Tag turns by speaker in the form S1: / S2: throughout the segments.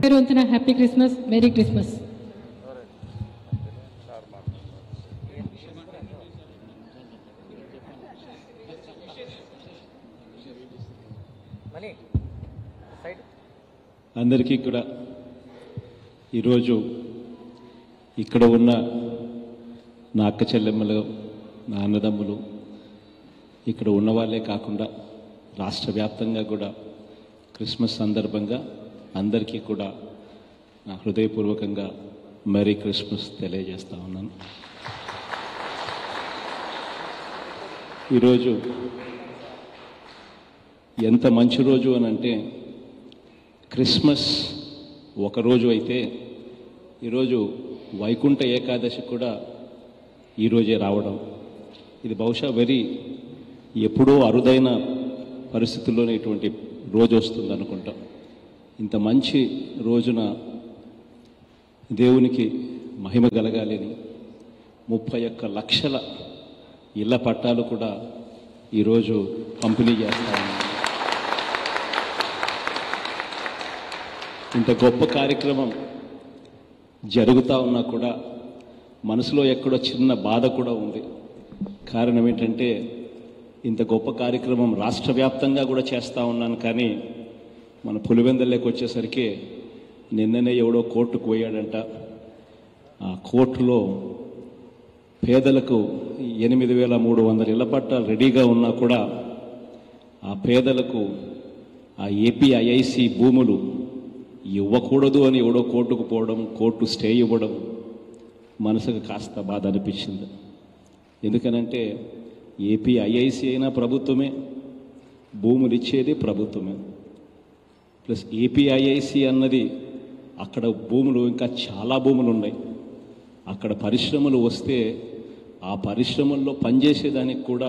S1: పేరు వంతున happy Christmas merry Christmas
S2: అందరికీ కూడా ఈరోజు ఇక్కడ ఉన్న నా అక్క చెల్లెమ్మలు నా అన్నదమ్ములు ఇక్కడ ఉన్న వాళ్ళే కాకుండా రాష్ట్ర వ్యాప్తంగా కూడా క్రిస్మస్ సందర్భంగా అందరికీ కూడా నా హృదయపూర్వకంగా మెరీ క్రిస్మస్ తెలియజేస్తా ఉన్నాను ఈరోజు ఎంత మంచి రోజు అని అంటే క్రిస్మస్ ఒకరోజు అయితే ఈరోజు వైకుంఠ ఏకాదశి కూడా ఈరోజే రావడం ఇది బహుశా వెరీ ఎప్పుడో అరుదైన పరిస్థితుల్లోనే ఇటువంటి రోజు వస్తుంది అనుకుంటా ఇంత మంచి రోజున దేవునికి మహిమ కలగాలని ముప్పై ఒక్క లక్షల ఇళ్ల పట్టాలు కూడా ఈరోజు పంపిణీ చేస్తా ఉన్నాం ఇంత గొప్ప కార్యక్రమం జరుగుతూ ఉన్నా కూడా మనసులో ఎక్కడో చిన్న బాధ కూడా ఉంది కారణం ఏంటంటే ఇంత గొప్ప కార్యక్రమం రాష్ట్ర వ్యాప్తంగా కూడా చేస్తూ ఉన్నాను కానీ మన పులివెందల్లోకి వచ్చేసరికి నిన్ననే ఎవడో కోర్టుకు పోయాడంట ఆ కోర్టులో పేదలకు ఎనిమిది వేల మూడు వందల ఇళ్ల పట్టాలు రెడీగా ఉన్నా కూడా ఆ పేదలకు ఆ ఏపీఐఐసి భూములు ఇవ్వకూడదు అని ఎవడో కోర్టుకు పోవడం కోర్టు స్టే ఇవ్వడం మనసుకు కాస్త బాధ అనిపించింది ఎందుకనంటే ఏపీ ఐఐసి అయినా ప్రభుత్వమే భూములు ఇచ్చేది ప్రభుత్వమే ప్లస్ ఏపీఐఐసి అన్నది అక్కడ భూములు ఇంకా చాలా భూములు ఉన్నాయి అక్కడ పరిశ్రమలు వస్తే ఆ పరిశ్రమల్లో పనిచేసేదానికి కూడా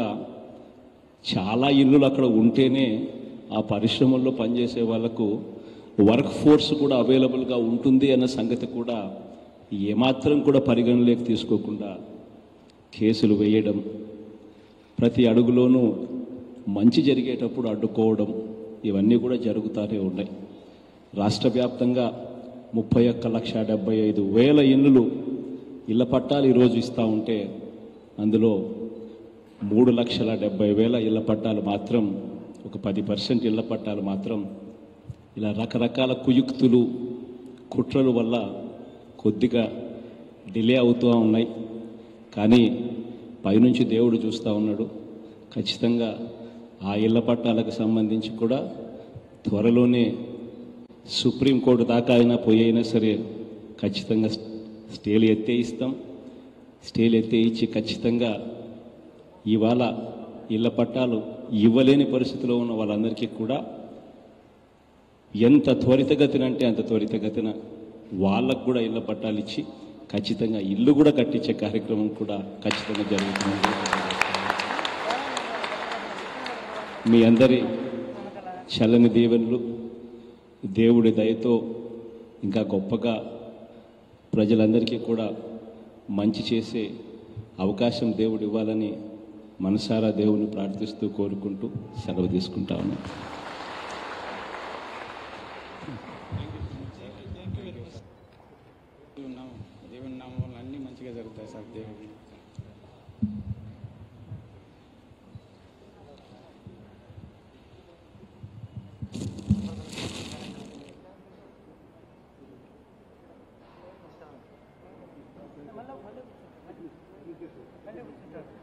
S2: చాలా ఇల్లులు అక్కడ ఉంటేనే ఆ పరిశ్రమల్లో పనిచేసే వాళ్ళకు వర్క్ ఫోర్స్ కూడా అవైలబుల్గా ఉంటుంది అన్న సంగతి కూడా ఏమాత్రం కూడా పరిగణలోకి తీసుకోకుండా కేసులు వేయడం ప్రతి అడుగులోనూ మంచి జరిగేటప్పుడు అడ్డుకోవడం ఇవన్నీ కూడా జరుగుతూనే ఉన్నాయి రాష్ట్ర వ్యాప్తంగా ముప్పై ఒక్క లక్ష డెబ్బై ఐదు వేల ఇళ్ళు ఇళ్ల పట్టాలు ఈరోజు ఇస్తూ ఉంటే అందులో మూడు లక్షల డెబ్బై వేల ఇళ్ల పట్టాలు మాత్రం ఒక పది పర్సెంట్ ఇళ్ల పట్టాలు మాత్రం ఇలా రకరకాల కుయుక్తులు కుట్రల వల్ల కొద్దిగా డిలే అవుతూ ఉన్నాయి కానీ పైనుంచి దేవుడు చూస్తూ ఉన్నాడు ఖచ్చితంగా ఆ ఇళ్ల పట్టాలకు సంబంధించి కూడా త్వరలోనే సుప్రీంకోర్టు దాకా అయినా పోయి అయినా సరే ఖచ్చితంగా స్టేలు ఎత్తే ఇస్తాం స్టేలు ఎత్తే ఇచ్చి ఖచ్చితంగా ఇవాళ ఇళ్ల పట్టాలు ఇవ్వలేని పరిస్థితిలో ఉన్న వాళ్ళందరికీ కూడా ఎంత త్వరితగతిన అంటే అంత త్వరితగతిన వాళ్ళకు కూడా ఇళ్ల పట్టాలు ఇచ్చి ఖచ్చితంగా ఇల్లు కూడా కట్టించే కార్యక్రమం కూడా ఖచ్చితంగా జరుగుతుంది మీ అందరి చల్లని దీవెనలు దేవుడి దయతో ఇంకా గొప్పగా ప్రజలందరికీ కూడా మంచి చేసే అవకాశం దేవుడు ఇవ్వాలని మనసారా దేవుని ప్రార్థిస్తూ కోరుకుంటూ సెలవు తీసుకుంటా ఉన్నాను
S3: ఉన్నాము దేవుని నామం వల్ల అన్నీ మంచిగా జరుగుతాయి సార్ దేవుడి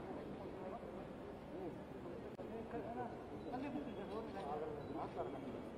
S4: మాట్లాడకండి